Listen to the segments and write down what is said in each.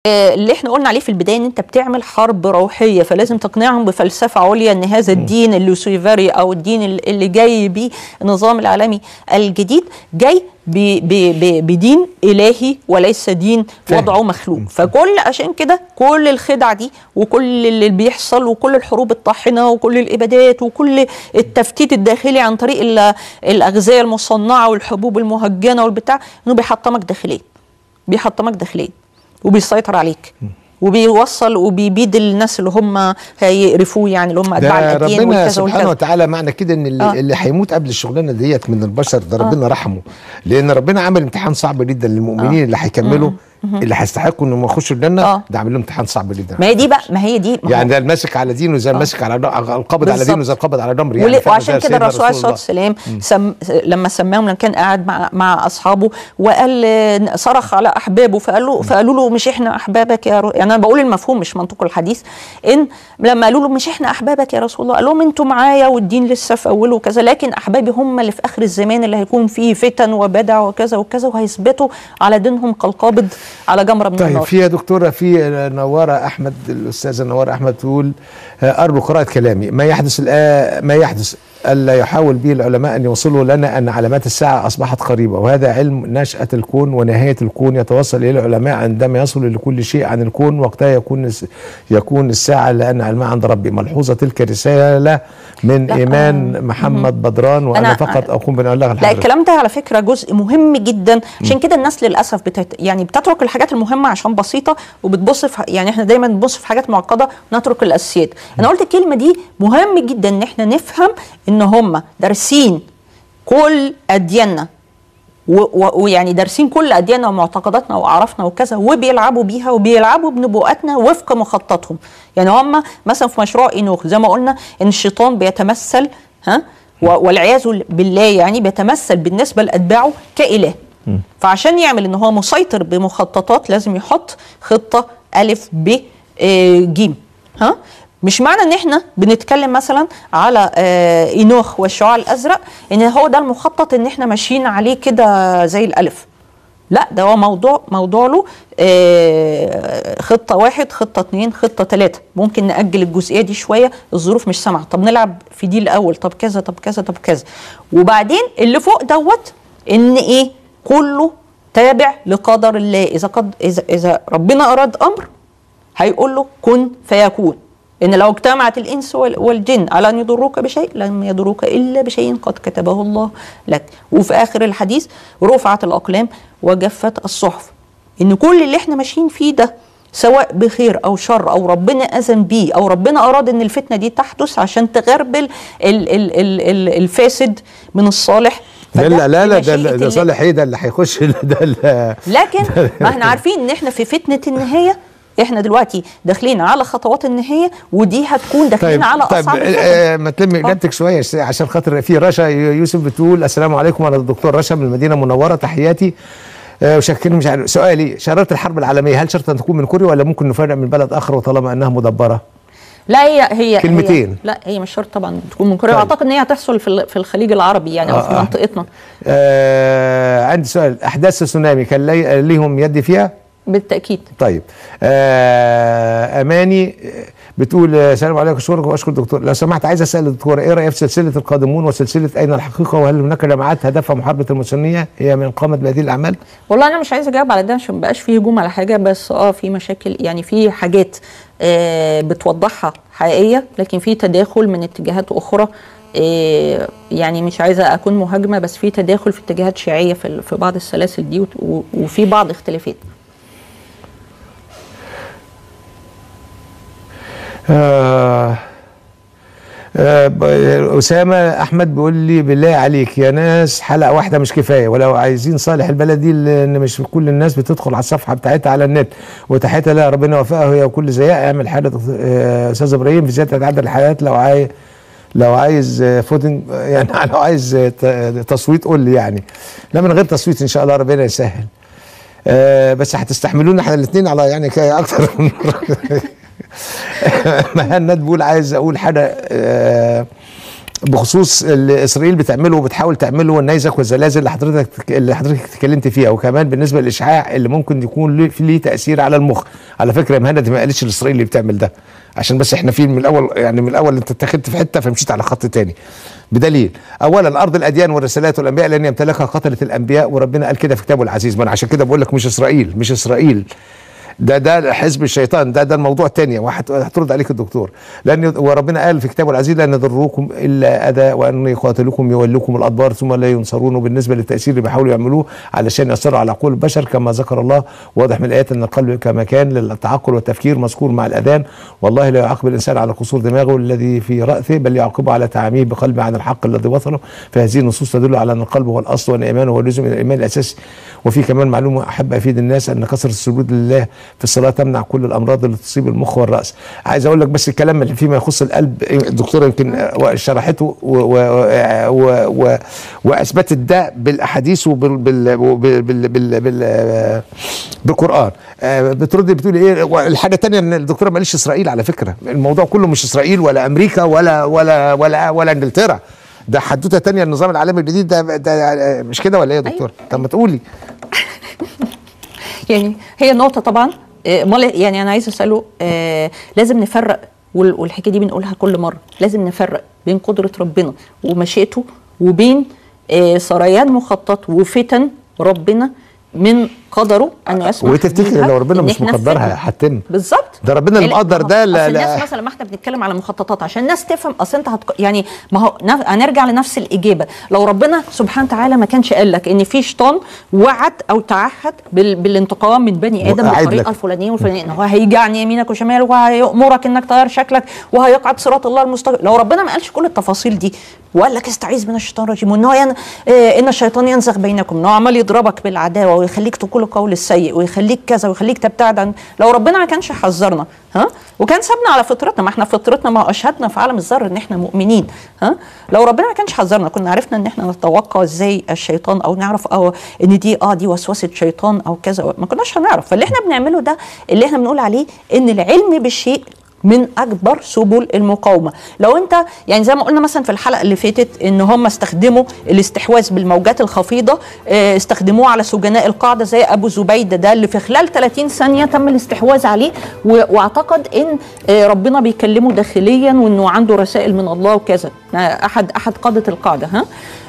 آه، اللي احنا قلنا عليه في البدايه ان انت بتعمل حرب روحيه فلازم تقنعهم بفلسفه عليا ان هذا الدين اللوسيفري او الدين ال- اللي جاي بيه النظام العالمي الجديد جاي ب- ب- ب- بدين الهي وليس دين فاهم. وضعه مخلوق فكل عشان كده كل الخدع دي وكل اللي بيحصل وكل الحروب الطاحنه وكل الابادات وكل التفتيت الداخلي عن طريق ال- الاغذيه المصنعه والحبوب المهجنه والبتاع انه بيحطمك داخليا بيحطمك داخليا وبيسيطر عليك وبيوصل وبيبيد الناس اللي هم هيقرفوه يعني اللي هم اتباع ده الاديان ربنا والكذا سبحانه والكذا وتعالى معنى كده ان اللي, آه. اللي هيموت قبل الشغلانه ديت من البشر ده ربنا رحمه لان ربنا عمل امتحان صعب جدا للمؤمنين اللي هيكملوا اللي هيستحقوا انهم يخشوا الجنه آه. ده عمل لهم امتحان صعب جدا ما هي دي بقى ما هي دي ما هو- يعني ده الماسك على دينه زي الماسك على القابض على بالظبط. دينه زي القابض على جمر يعني ول- فعلا وعشان زي كده سيدنا الرسول عليه رسول الصلاه الله. والسلام سم لما سماهم لما كان قاعد مع مع اصحابه وقال آه، صرخ على احبابه فقال له فقالوا له مش احنا احبابك يا رو... يعني انا بقول المفهوم مش منطق الحديث ان لما قالوا له مش احنا احبابك يا رسول الله قال لهم انتوا معايا والدين لسه في اوله وكذا لكن احبابي هم اللي في اخر الزمان اللي هيكون فيه فتن وبدع وكذا وكذا وهيثبتوا على دينهم كالقابض على جمره من طيب النار في يا دكتوره في نواره احمد الاستاذه نواره احمد تقول آه، ارجو قراءه كلامي ما يحدث الآن ما يحدث الا يحاول به العلماء ان يوصلوا لنا ان علامات الساعه اصبحت قريبه وهذا علم نشاه الكون ونهايه الكون يتوصل اليه العلماء عندما يصلوا لكل شيء عن الكون وقتها يكون الس- يكون الساعه لان علمها عند ربي ملحوظه تلك رساله من لا، ايمان محمد بدران وانا أنا- فقط اقوم بنقول لها لا الحضرتك. الكلام ده على فكره جزء مهم جدا عشان كده الناس للاسف بتت... يعني بتترك الحاجات المهمه عشان بسيطه وبتبص في يعني احنا دايما بنبص في حاجات معقده ونترك الاساسيات انا قلت الكلمه دي مهم جدا ان احنا نفهم ان هم دارسين كل ادياننا و- و- ويعني دارسين كل ادياننا ومعتقداتنا واعرافنا وكذا وبيلعبوا بيها وبيلعبوا بنبوءاتنا وفق مخططهم يعني هم مثلا في مشروع اينوخ زي ما قلنا ان الشيطان بيتمثل ها و- والعياذ بالله يعني بيتمثل بالنسبه لاتباعه كاله فعشان يعمل ان هو مسيطر بمخططات لازم يحط خطه الف ب آه، جيم ها مش معنى ان احنا بنتكلم مثلا على آه، اينوخ والشعاع الازرق ان هو ده المخطط ان احنا ماشيين عليه كده زي الالف لا ده هو موضوع موضوع له آه، خطه واحد خطه اتنين خطه تلاته ممكن ناجل الجزئيه دي شويه الظروف مش سامعه طب نلعب في دي الاول طب كذا طب كذا طب كذا وبعدين اللي فوق دوت ان ايه كله تابع لقدر الله اذا قد اذا اذا ربنا اراد امر هيقول له كن فيكون ان لو اجتمعت الانس وال- والجن على ان يضروك بشيء لم يضروك الا بشيء قد كتبه الله لك وفي اخر الحديث رفعت الاقلام وجفت الصحف ان كل اللي احنا ماشيين فيه ده سواء بخير او شر او ربنا اذن بيه او ربنا اراد ان الفتنه دي تحدث عشان تغربل ال ال ال ال الفاسد من الصالح لا فده لا لا لا ده, بمشيئة ده الله. صالح ايه ده اللي هيخش ده اللي لكن ما احنا عارفين ان احنا في فتنه النهايه احنا دلوقتي داخلين على خطوات النهايه ودي هتكون داخلين طيب على طيب اصعب الفتن. آه ما تلم اجابتك شويه ش- عشان خاطر في رشا يوسف بتقول السلام عليكم انا الدكتور رشا من المدينه المنوره تحياتي آه وشكرني مش عارف سؤالي شراره الحرب العالميه هل شرط ان تكون من كوريا ولا ممكن نفرق من بلد اخر وطالما انها مدبره؟ لا هي هي كلمتين. هي لا هي مش شرط طبعا تكون من كوريا طيب. اعتقد ان هي هتحصل في ال- في الخليج العربي يعني او آه، في آه. منطقتنا آه عندي سؤال احداث السونامي كان لي ليهم يد فيها؟ بالتاكيد طيب آه اماني آه، بتقول آه، السلام عليكم اشكرك واشكر الدكتور لو سمحت عايز اسال الدكتور ايه رايك في سلسله القادمون وسلسله اين الحقيقه وهل هناك جماعات هدفها محاربه المسلميه هي من قامت بهذه الاعمال؟ والله انا مش عايزه اجاوب على ده عشان مبقاش فيه هجوم على حاجه بس اه في مشاكل يعني في حاجات آه بتوضحها حقيقيه لكن في تداخل من اتجاهات اخرى آه يعني مش عايزه اكون مهاجمه بس في تداخل في اتجاهات شيعيه في ال- في بعض السلاسل دي وت- و- وفي بعض اختلافات آه آه ب- أسامة أحمد بيقول لي بالله عليك يا ناس حلقة واحدة مش كفاية ولو عايزين صالح البلد دي لأن مش كل الناس بتدخل على الصفحة بتاعتها على النت وتحياتها لها ربنا يوفقها هي وكل زيها اعمل حاجة آه، أستاذ إبراهيم في زيادة عدد الحلقات لو عايز لو عايز آه، فوتنج آه، يعني لو عايز آه، ت- تصويت قول لي يعني لا من غير تصويت إن شاء الله ربنا يسهل آه بس هتستحملونا احنا الاثنين على يعني ك- اكتر من مره مهند بيقول عايز اقول حاجه آه بخصوص اللي اسرائيل بتعمله وبتحاول تعمله والنيزك والزلازل اللي حضرتك اللي حضرتك اتكلمت فيها وكمان بالنسبه للاشعاع اللي ممكن يكون له في ليه تاثير على المخ على فكره يا مهند دي ما قالتش الاسرائيلي اللي بتعمل ده عشان بس احنا في من الاول يعني من الاول انت اتخذت في حته فمشيت على خط تاني بدليل اولا ارض الاديان والرسالات والانبياء لن يمتلكها قتله الانبياء وربنا قال كده في كتابه العزيز ما انا عشان كده بقول لك مش اسرائيل مش اسرائيل ده ده حزب الشيطان ده ده الموضوع الثاني وهترد عليك الدكتور لان وربنا قال في كتابه العزيز لن يضروكم الا اذى وان يقاتلوكم يولوكم الادبار ثم لا ينصرون وبالنسبه للتاثير اللي بيحاولوا يعملوه علشان ياثروا على عقول البشر كما ذكر الله واضح من الايات ان القلب كمكان للتعقل والتفكير مذكور مع الاذان والله لا يعاقب الانسان على قصور دماغه الذي في راسه بل يعاقبه على تعاميه بقلبه عن الحق الذي وصله فهذه النصوص تدل على ان القلب هو الاصل وان ايمانه هو لزم الايمان الاساسي وفي كمان معلومه احب افيد الناس ان كثره السجود لله في الصلاه تمنع كل الامراض اللي تصيب المخ والراس عايز اقول لك بس الكلام اللي فيما يخص القلب الدكتوره يمكن شرحته و و و و واثبتت ده بالاحاديث وبال بال بال بال بال بال بالقران بتردي بتقولي ايه الحاجه الثانيه ان الدكتوره ما قالش اسرائيل على فكره الموضوع كله مش اسرائيل ولا امريكا ولا ولا ولا ولا انجلترا ده حدوته تانية النظام العالمي الجديد ده, ده مش كده ولا ايه يا دكتور؟ أيوة. طب ما تقولي يعني هي نقطه طبعا امال يعني انا عايزه اساله آه لازم نفرق والحكايه دي بنقولها كل مره لازم نفرق بين قدره ربنا ومشيئته وبين آه سريان مخطط وفتن ربنا من قدره انه يسمح وتفتكر لو ربنا مش مقدرها هتتم بالظبط ده ربنا اللي مقدر ده لا لا الناس مثلا لما احنا بنتكلم على مخططات عشان الناس تفهم اصل انت هتك... يعني ما هو نف... هنرجع لنفس الاجابه لو ربنا سبحانه وتعالى ما كانش قال لك ان في شيطان وعد او تعهد بال... بالانتقام من بني ادم بالطريقه الفلانيه والفلانيه ان هو هيجي عن يمينك وشمالك وهيامرك انك تغير شكلك وهيقعد صراط الله المستقيم لو ربنا ما قالش كل التفاصيل دي وقال لك استعيذ من الشيطان الرجيم وان هو ين... آه ان الشيطان ينزغ بينكم ان هو عمال يضربك بالعداوه ويخليك تقول القول السيء ويخليك كذا ويخليك تبتعد عن لو ربنا ما كانش حذرنا ها وكان سابنا على فطرتنا ما احنا فطرتنا ما اشهدنا في عالم الذر ان احنا مؤمنين ها لو ربنا ما كانش حذرنا كنا عرفنا ان احنا نتوقع ازاي الشيطان او نعرف او ان دي اه دي وسوسه شيطان او كذا ما كناش هنعرف فاللي احنا بنعمله ده اللي احنا بنقول عليه ان العلم بالشيء من اكبر سبل المقاومه لو انت يعني زي ما قلنا مثلا في الحلقه اللي فاتت ان هم استخدموا الاستحواذ بالموجات الخفيضه استخدموه على سجناء القاعده زي ابو زبيده ده اللي في خلال 30 ثانيه تم الاستحواذ عليه واعتقد ان ربنا بيكلمه داخليا وانه عنده رسائل من الله وكذا احد احد قاده القاعده ها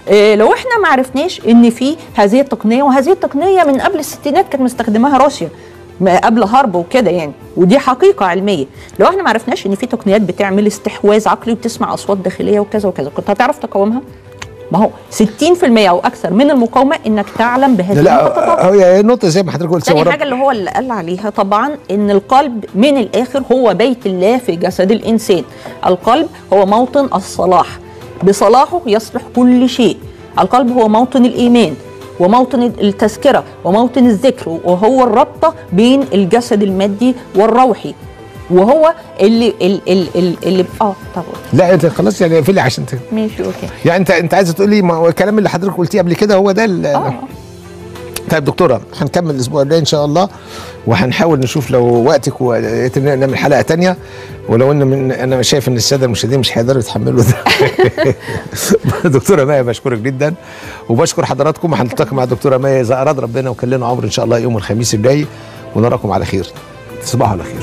لو احنا ما عرفناش ان في هذه التقنيه وهذه التقنيه من قبل الستينات كانت مستخدماها روسيا قبل هرب وكده يعني ودي حقيقه علميه لو احنا ما عرفناش ان في تقنيات بتعمل استحواذ عقلي وبتسمع اصوات داخليه وكذا وكذا كنت هتعرف تقاومها ما هو 60% او اكثر من المقاومه انك تعلم بهذه لا هي النقطه زي ما حضرتك قلت تاني حاجه اللي هو اللي قال عليها طبعا ان القلب من الاخر هو بيت الله في جسد الانسان القلب هو موطن الصلاح بصلاحه يصلح كل شيء القلب هو موطن الايمان وموطن التذكره وموطن الذكر وهو الرابطه بين الجسد المادي والروحي وهو اللي اللي اللي, اللي اه طب لا انت خلاص يعني اقفلي عشان ت... ماشي اوكي يعني انت انت عايزه تقولي ما الكلام اللي حضرتك قلتيه قبل كده هو ده اه طيب دكتوره هنكمل الاسبوع الجاي ان شاء الله وهنحاول نشوف لو وقتك ونعمل حلقه تانية ولو ان من انا شايف ان الساده المشاهدين مش هيقدروا يتحملوا ده دكتوره مايا بشكرك جدا وبشكر حضراتكم هنلتقي مع الدكتوره مايا اذا اراد ربنا وكان لنا عمر ان شاء الله يوم الخميس الجاي ونراكم على خير تصبحوا على خير